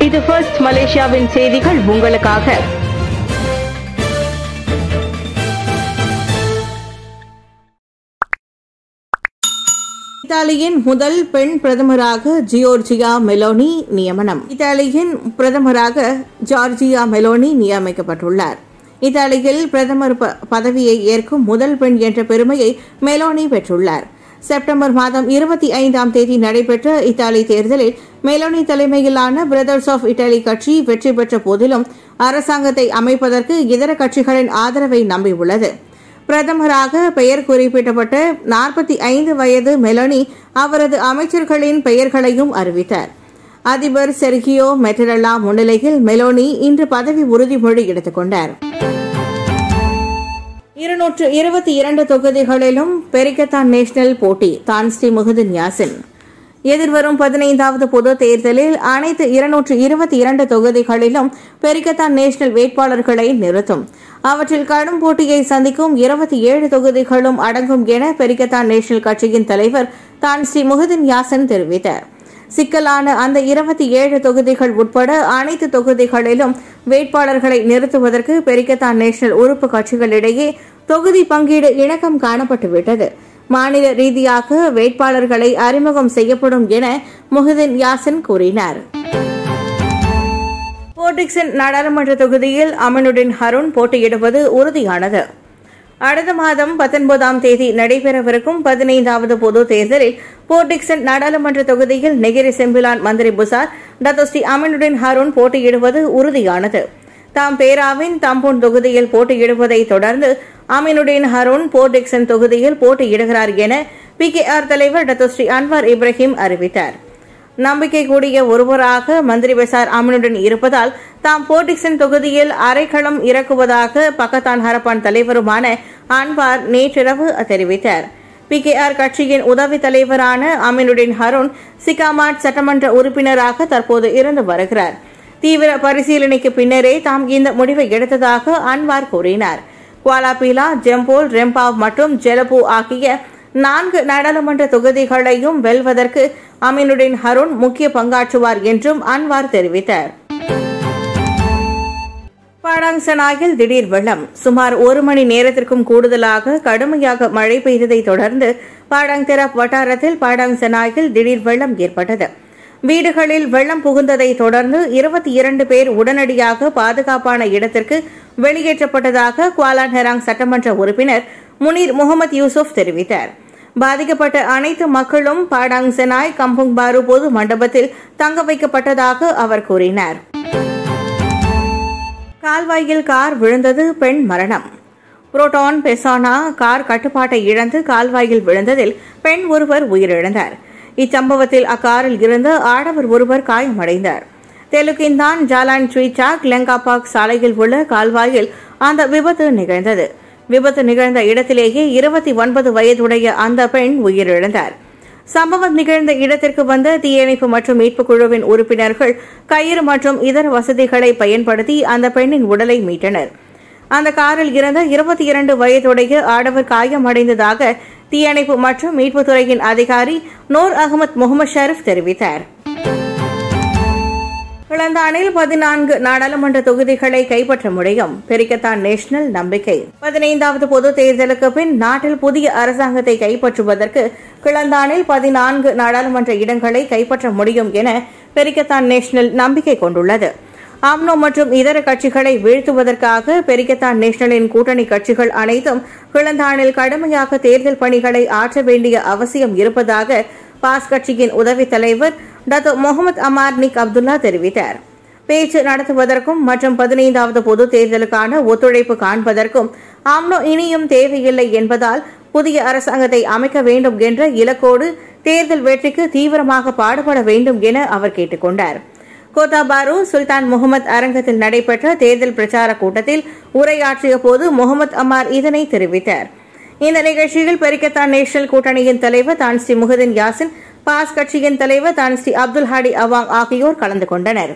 இது ஃபர்ஸ்ட் மலேசியாவின் செய்திகள் உங்களுக்காக இத்தாலியின் முதல் பெண் பிரதமராக ஜியோர்ஜியா மெலோனி நியமனம் இத்தாலியின் பிரதமராக ஜார்ஜியா மெலோனி நியமிக்கப்பட்டுள்ளார் இத்தாலியில் பிரதமர் ப- பதவியை ஏற்கும் முதல் பெண் என்ற பெருமையை மெலோனி பெற்றுள்ளார் செப்டம்பர் மாதம் இருபத்தி ஐந்தாம் தேதி நடைபெற்ற இத்தாலி தேர்தலில் மெலோனி தலைமையிலான பிரதர்ஸ் ஆஃப் இத்தாலி கட்சி வெற்றி பெற்ற போதிலும் அரசாங்கத்தை அமைப்பதற்கு இதர கட்சிகளின் ஆதரவை நம்பியுள்ளது பிரதமராக பெயர் குறிப்பிடப்பட்ட நாற்பத்தி ஐந்து வயது மெலனி அவரது அமைச்சர்களின் பெயர்களையும் அறிவித்தார் அதிபர் செர்கியோ மெட்டரல்லா முன்னிலையில் மெலோனி இன்று பதவி உறுதிமொழி எடுத்துக் கொண்டார் இருநூற்று இருபத்தி இரண்டு தொகுதிகளிலும் பெரிக்கத்தான் நேஷனல் போட்டி தான் ஸ்ரீ முகதின் யாசின் எதிர்வரும் பதினைந்தாவது பொது தேர்தலில் அனைத்து இருநூற்று இருபத்தி இரண்டு தொகுதிகளிலும் பெரிக்கத்தான் நேஷனல் வேட்பாளர்களை நிறுத்தும் அவற்றில் கடும் போட்டியை சந்திக்கும் இருபத்தி ஏழு தொகுதிகளும் அடங்கும் என பெரிக்கத்தான் நேஷனல் கட்சியின் தலைவர் தான் ஸ்ரீ முகதின் யாசன் தெரிவித்தார் சிக்கலான அந்த இருபத்தி ஏழு தொகுதிகள் உட்பட அனைத்து தொகுதிகளிலும் வேட்பாளர்களை நிறுத்துவதற்கு பெரிக்கத்தான் நேஷனல் உறுப்பு கட்சிகளிடையே தொகுதி பங்கீடு இணக்கம் காணப்பட்டுவிட்டது மாநில ரீதியாக வேட்பாளர்களை அறிமுகம் செய்யப்படும் என முஹிதின் யாசின் கூறினார் போர்டிக்சன் நாடாளுமன்ற தொகுதியில் அமனுடன் ஹருண் போட்டியிடுவது உறுதியானது அடுத்த மாதம் பத்தொன்பதாம் தேதி நடைபெறவிருக்கும் பதினைந்தாவது பொது தேர்தலில் போர்டிக்சன் நாடாளுமன்ற தொகுதியில் நெகிரி செம்பிலான் மந்திரி புசார் டத்தோஸ்ரீ அமனுடன் ஹருண் போட்டியிடுவது உறுதியானது தாம் பேராவின் தம்பூன் தொகுதியில் போட்டியிடுவதை தொடர்ந்து அமீனுடன் ஹருண் போர்டிக்சன் தொகுதியில் போட்டியிடுகிறார் என பி தலைவர் டத்தோஸ்ரீ அன்வார் இப்ராஹிம் அறிவித்தார் நம்பிக்கை கூடிய ஒருவராக மந்திரி பெசார் அமனுடன் இருப்பதால் தாம் போர்டிக்சன் தொகுதியில் அரைக்களம் இறக்குவதாக பக்கத்தான் ஹரப்பான் தலைவருமான அன்வார் நேற்றிரவு தெரிவித்தார் பிகேஆர் கட்சியின் உதவி தலைவரான அமீனுடன் ஹருண் சிகாமாட் சட்டமன்ற உறுப்பினராக தற்போது இருந்து வருகிறார் தீவிர பரிசீலனைக்கு பின்னரே தாம் இந்த முடிவை எடுத்ததாக அன்வார் கூறினார் குவாலாபிலா ஜெம்போல் ரெம்பாவ் மற்றும் ஜெலபு ஆகிய நான்கு நாடாளுமன்ற தொகுதிகளையும் வெல்வதற்கு அமீனுடன் ஹருண் முக்கிய பங்காற்றுவார் என்றும் அன்வார் தெரிவித்தார் பாடாங்சனாயில் திடீர் வெள்ளம் சுமார் ஒரு மணி நேரத்திற்கும் கூடுதலாக கடுமையாக மழை பெய்ததை தொடர்ந்து பாடாங் தெராப் வட்டாரத்தில் பாடாங்சனாயில் திடீர் வெள்ளம் ஏற்பட்டது வீடுகளில் வெள்ளம் புகுந்ததை தொடர்ந்து இருபத்தி இரண்டு பேர் உடனடியாக பாதுகாப்பான இடத்திற்கு வெளியேற்றப்பட்டதாக குவாலா நெராங் சட்டமன்ற உறுப்பினர் முனீர் முகமது யூசுப் தெரிவித்தார் பாதிக்கப்பட்ட அனைத்து மக்களும் பாடாங் செனாய் கம்புங் பாரு பொது மண்டபத்தில் தங்க வைக்கப்பட்டதாக அவர் கூறினார் கால்வாயில் கார் விழுந்தது பெண் மரணம் புரோட்டான் பெசானா கார் கட்டுப்பாட்டை இழந்து கால்வாயில் விழுந்ததில் பெண் ஒருவர் உயிரிழந்தார் இச்சம்பவத்தில் அக்காரில் இருந்த ஆடவர் ஒருவர் காயமடைந்தார் தெலுக்கின்தான் ஜாலான் ட்ரீசாக் லெங்காபாக் சாலையில் உள்ள கால்வாயில் அந்த விபத்து நிகழ்ந்தது விபத்து நிகழ்ந்த இடத்திலேயே இருபத்தி ஒன்பது வயதுடைய அந்த பெண் உயிரிழந்தார் சம்பவம் நிகழ்ந்த இடத்திற்கு வந்த தீயணைப்பு மற்றும் மீட்புக் குழுவின் உறுப்பினர்கள் கயிறு மற்றும் இதர வசதிகளை பயன்படுத்தி அந்த பெண்ணின் உடலை மீட்டனர் அந்த காரில் இருந்த இருபத்தி இரண்டு வயதுடைய ஆடவர் காயமடைந்ததாக தீயணைப்பு மற்றும் மீட்புத்துறையின் அதிகாரி நூர் அகமது முகமது ஷரீப் தெரிவித்தார் கிளந்தானில் பதினான்கு நாடாளுமன்ற தொகுதிகளை கைப்பற்ற முடியும் பெரிக்கத்தான் நேஷனல் நம்பிக்கை பதினைந்தாவது பொது தேர்தலுக்கு பின் நாட்டில் புதிய அரசாங்கத்தை கைப்பற்றுவதற்கு கிளந்தானில் பதினான்கு நாடாளுமன்ற இடங்களை கைப்பற்ற முடியும் என பெரிக்கத்தான் நேஷனல் நம்பிக்கை கொண்டுள்ளது ஆம்னோ மற்றும் இதர கட்சிகளை வீழ்த்துவதற்காக பெரிக்கத்தான் நேஷனலின் கூட்டணி கட்சிகள் அனைத்தும் கிளந்தானில் கடுமையாக தேர்தல் பணிகளை ஆற்ற வேண்டிய அவசியம் இருப்பதாக பாஸ் கட்சியின் உதவித் தலைவர் Datuk Mohamad Amar Nik Abdullah தெரிவித்தார் பேச்சு நடத்துவதற்கும் மற்றும் பதினைந்தாவது பொது தேர்தலுக்கான ஒத்துழைப்பு காண்பதற்கும் ஆம்னோ இனியும் தேவையில்லை என்பதால் புதிய அரசாங்கத்தை அமைக்க வேண்டும் என்ற இலக்கோடு தேர்தல் வெற்றிக்கு தீவிரமாக பாடுபட வேண்டும் என அவர் கேட்டுக்கொண்டார் கோத்தாபாரு சுல்தான் முகமது அரங்கத்தில் நடைபெற்ற தேர்தல் பிரச்சார கூட்டத்தில் உரையாற்றிய போது முகமது அமார் இதனை தெரிவித்தார் இந்த நிகழ்ச்சியில் பெரிக்கத்தான் நேஷனல் கூட்டணியின் தலைவர் தான் ஸ்ரீ முகதின் யாசின் பாஸ் கட்சியின் தலைவர் தான் ஸ்ரீ அப்துல் ஹாடி அவாங் ஆகியோர் கலந்து கொண்டனர்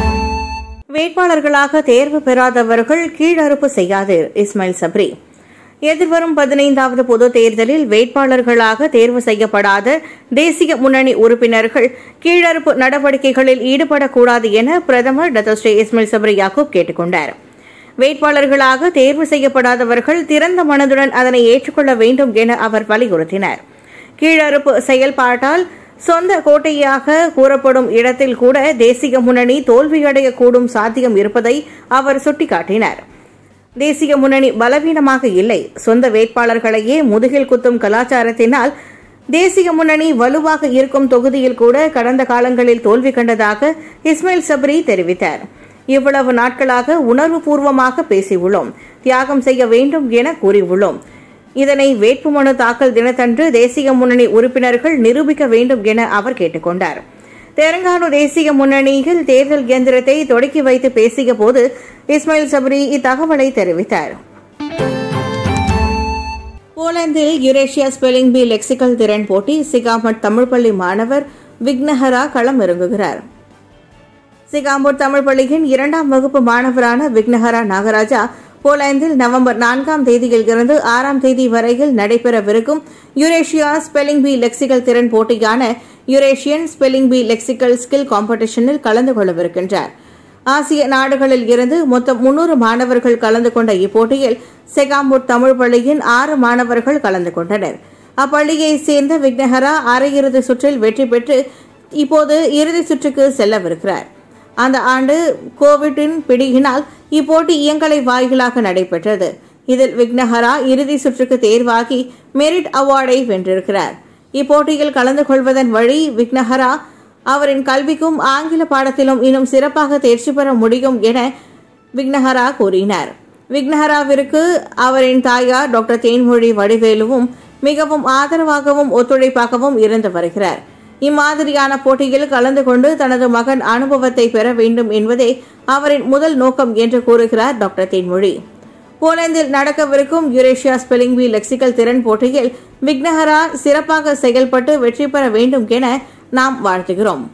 வேட்பாளர்களாக தேர்வு பெறாதவர்கள் கீழறுப்பு செய்யாது இஸ்மாயில் சப்ரி எதிர்வரும் பதினைந்தாவது பொது தேர்தலில் வேட்பாளர்களாக தேர்வு செய்யப்படாத தேசிய முன்னணி உறுப்பினர்கள் கீழறுப்பு நடவடிக்கைகளில் ஈடுபடக்கூடாது என பிரதமர் டத்தோஸ்ரீ இஸ்மாயில் சப்ரி யாக்கூப் கேட்டுக் கொண்டார் வேட்பாளர்களாக தேர்வு செய்யப்படாதவர்கள் திறந்த மனதுடன் அதனை ஏற்றுக்கொள்ள வேண்டும் என அவர் வலியுறுத்தினார் கீழறுப்பு செயல்பாட்டால் சொந்த கோட்டையாக கூறப்படும் இடத்தில் கூட தேசிய முன்னணி தோல்வியடையக்கூடும் சாத்தியம் இருப்பதை அவர் சுட்டிக்காட்டினார் தேசிய முன்னணி பலவீனமாக இல்லை சொந்த வேட்பாளர்களையே முதுகில் குத்தும் கலாச்சாரத்தினால் தேசிய முன்னணி வலுவாக இருக்கும் தொகுதியில் கூட கடந்த காலங்களில் தோல்வி கண்டதாக இஸ்மாயில் சப்ரி தெரிவித்தார் இவ்வளவு நாட்களாக உணர்வுபூர்வமாக பேசியுள்ளோம் தியாகம் செய்ய வேண்டும் என கூறியுள்ளோம் இதனை வேட்புமனு தாக்கல் தினத்தன்று தேசிய முன்னணி உறுப்பினர்கள் நிரூபிக்க வேண்டும் என அவர் கேட்டுக்கொண்டார் தெலங்கானா தேசிய முன்னணியில் தேர்தல் இயந்திரத்தை தொடக்கி வைத்து பேசிய போது இஸ்மாயில் சப்ரி இத்தகவலை தெரிவித்தார் போலந்தில் யுரேஷியா ஸ்பெல்லிங் பி லெக்சிக்கல் திறன் போட்டி சிகாமட் தமிழ் பள்ளி மாணவர் விக்னஹரா களம் இறங்குகிறார் சிகாம்பூர் தமிழ் பள்ளியின் இரண்டாம் வகுப்பு மாணவரான விக்னஹரா நாகராஜா போலந்தில் நவம்பர் நான்காம் தேதியில் இருந்து ஆறாம் தேதி வரையில் நடைபெறவிருக்கும் யுரேஷியா ஸ்பெல்லிங் பி லெக்சிக்கல் திறன் போட்டியான Eurasian spelling bee lexical skill காம்படிஷனில் கலந்து கொள்ளவிருக்கின்றார் ஆசிய நாடுகளில் இருந்து மொத்தம் முன்னூறு மாணவர்கள் கலந்து கொண்ட இப்போட்டியில் செகாம்பூர் தமிழ் பள்ளியின் ஆறு மாணவர்கள் கலந்து கொண்டனர் அப்பள்ளியைச் சேர்ந்த விக்னஹரா அரையிறுதி சுற்றில் வெற்றி பெற்று இப்போது இறுதி சுற்றுக்கு செல்லவிருக்கிறார் அந்த ஆண்டு கோவிட்டின் பிடியினால் இப்போட்டி இயங்கலை வாயிலாக நடைபெற்றது இதில் விக்னஹரா இறுதி சுற்றுக்கு தேர்வாகி மெரிட் அவார்டை வென்றிருக்கிறார் இப்போட்டியில் கலந்து கொள்வதன் வழி விக்னஹரா அவரின் கல்விக்கும் ஆங்கில பாடத்திலும் இன்னும் சிறப்பாக தேர்ச்சி பெற முடியும் என விக்னஹரா கூறினார் விக்னஹராவிற்கு அவரின் தாயார் டாக்டர் தேன்மொழி வடிவேலுவும் மிகவும் ஆதரவாகவும் ஒத்துழைப்பாகவும் இருந்து வருகிறார் இம்மாதிரியான போட்டியில் கலந்து கொண்டு தனது மகன் அனுபவத்தை பெற வேண்டும் என்பதே அவரின் முதல் நோக்கம் என்று கூறுகிறார் டாக்டர் தேன்மொழி போலந்தில் நடக்கவிருக்கும் யுரேஷியா ஸ்பெல்லிங் பி லெக்சிக்கல் திறன் போட்டியில் விக்னஹரா சிறப்பாக செயல்பட்டு வெற்றி பெற வேண்டும் என நாம் வாழ்த்துகிறோம்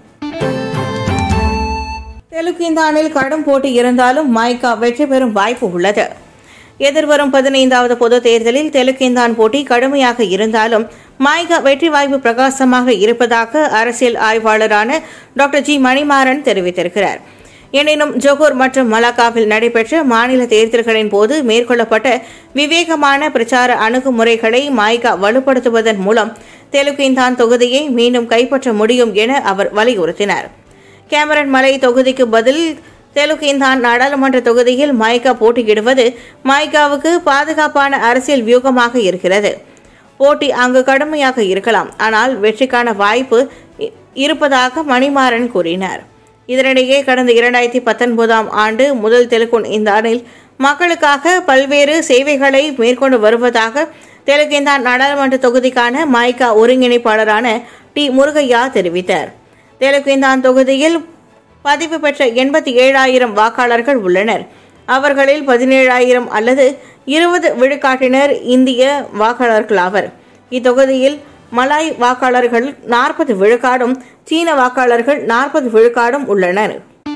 தெலுங்கிந்தானில் கடும் போட்டி இருந்தாலும் மைகா வெற்றி பெறும் வாய்ப்பு உள்ளது எதிர்வரும் பதினைந்தாவது பொது தேர்தலில் தெலுங்கிந்தான் போட்டி கடுமையாக இருந்தாலும் மாய்கா வெற்றி வாய்ப்பு பிரகாசமாக இருப்பதாக அரசியல் ஆய்வாளரான டாக்டர் ஜி மணிமாறன் தெரிவித்திருக்கிறார் எனினும் ஜொகூர் மற்றும் மலாக்காவில் நடைபெற்ற மாநில தேர்தல்களின் போது மேற்கொள்ளப்பட்ட விவேகமான பிரச்சார அணுகுமுறைகளை மாய்கா வலுப்படுத்துவதன் மூலம் தெலுங்கிந்தான் தொகுதியை மீண்டும் கைப்பற்ற முடியும் என அவர் வலியுறுத்தினார் கேமரன் மலை தொகுதிக்கு பதில் தெலுங்கிந்தான் நாடாளுமன்ற தொகுதியில் மாய்கா போட்டியிடுவது மாய்காவுக்கு பாதுகாப்பான அரசியல் வியூகமாக இருக்கிறது போட்டி அங்கு கடுமையாக இருக்கலாம் ஆனால் வெற்றிக்கான வாய்ப்பு இ- இருப்பதாக மணிமாறன் கூறினார் இதனிடையே கடந்த இரண்டாயிரத்தி பத்தொன்பதாம் ஆண்டு முதல் தெலுங்குன் இந்தானில் மக்களுக்காக பல்வேறு சேவைகளை மேற்கொண்டு வருவதாக தெலுங்கிந்தான் நாடாளுமன்ற தொகுதிக்கான மாய்கா ஒருங்கிணைப்பாளரான டி முருகையா தெரிவித்தார் தெலுங்கிந்தான் தொகுதியில் பதிவு பெற்ற எண்பத்தி ஏழாயிரம் வாக்காளர்கள் உள்ளனர் அவர்களில் பதினேழாயிரம் அல்லது இருபது விழுக்காட்டினர் இந்திய வாக்காளர்களாவர் இத்தொகுதியில் மலாய் வாக்காளர்கள் நாற்பது விழுக்காடும் சீன வாக்காளர்கள் நாற்பது விழுக்காடும் உள்ளனர்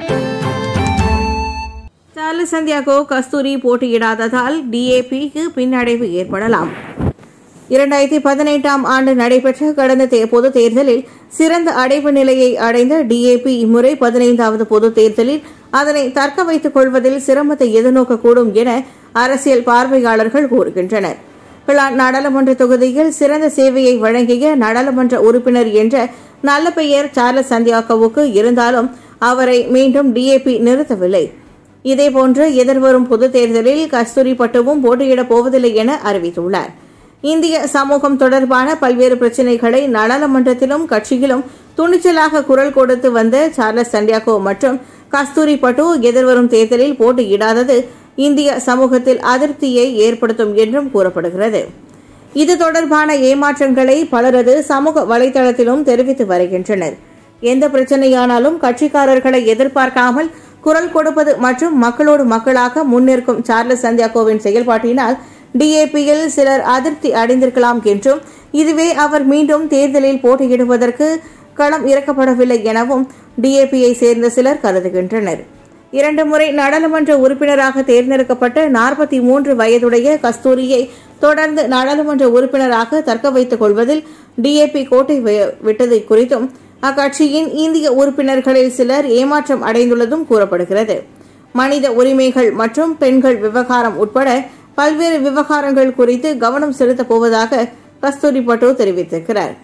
சார்லஸ் சந்தியாகோ கஸ்தூரி போட்டியிடாததால் டிஏபிக்கு பின்னடைவு ஏற்படலாம் இரண்டாயிரத்தி பதினெட்டாம் ஆண்டு நடைபெற்ற கடந்த தே- பொது தேர்தலில் சிறந்த அடைவு நிலையை அடைந்த டிஏபி இம்முறை பதினைந்தாவது பொது தேர்தலில் அதனை தக்க வைத்துக் கொள்வதில் சிரமத்தை எதிர்நோக்கக்கூடும் என அரசியல் பார்வையாளர்கள் கூறுகின்றனர் கிளான் நாடாளுமன்ற தொகுதியில் சிறந்த சேவையை வழங்கிய நாடாளுமன்ற உறுப்பினர் என்ற நல்ல பெயர் சார்லஸ் சந்தியாகோவுக்கு இருந்தாலும் அவரை மீண்டும் டிஏபி நிறுத்தவில்லை இதேபோன்று எதிர்வரும் பொது தேர்தலில் கஸ்தூரி பட்டுவும் போட்டியிடப் போவதில்லை என அறிவித்துள்ளார் இந்திய சமூகம் தொடர்பான பல்வேறு பிரச்சினைகளை நாடாளுமன்றத்திலும் கட்சியிலும் துணிச்சலாக குரல் கொடுத்து வந்த சார்லஸ் சண்டியாகோ மற்றும் கஸ்தூரி பட்டு எதிர்வரும் தேர்தலில் போட்டியிடாதது இந்திய சமூகத்தில் அதிருப்தியை ஏற்படுத்தும் என்றும் கூறப்படுகிறது இது தொடர்பான ஏமாற்றங்களை பலரது சமூக வலைதளத்திலும் தெரிவித்து வருகின்றனர் எந்த பிரச்சனையானாலும் கட்சிக்காரர்களை எதிர்பார்க்காமல் குரல் கொடுப்பது மற்றும் மக்களோடு மக்களாக முன்னிற்கும் சார்லஸ் சந்தியாகோவின் செயல்பாட்டினால் டிஏபியில் சிலர் அதிருப்தி அடைந்திருக்கலாம் என்றும் இதுவே அவர் மீண்டும் தேர்தலில் போட்டியிடுவதற்கு களம் இறக்கப்படவில்லை எனவும் டிஏபியை சேர்ந்த சிலர் கருதுகின்றனர் இரண்டு முறை நாடாளுமன்ற உறுப்பினராக தேர்ந்தெடுக்கப்பட்ட நாற்பத்தி மூன்று வயதுடைய கஸ்தூரியை தொடர்ந்து நாடாளுமன்ற உறுப்பினராக தக்க வைத்துக் கொள்வதில் டிஏபி கோட்டை வி- விட்டது குறித்தும் அக்கட்சியின் இந்திய உறுப்பினர்களில் சிலர் ஏமாற்றம் அடைந்துள்ளதும் கூறப்படுகிறது மனித உரிமைகள் மற்றும் பெண்கள் விவகாரம் உட்பட பல்வேறு விவகாரங்கள் குறித்து கவனம் செலுத்தப் போவதாக கஸ்தூரி பட்டோ தெரிவித்திருக்கிறார்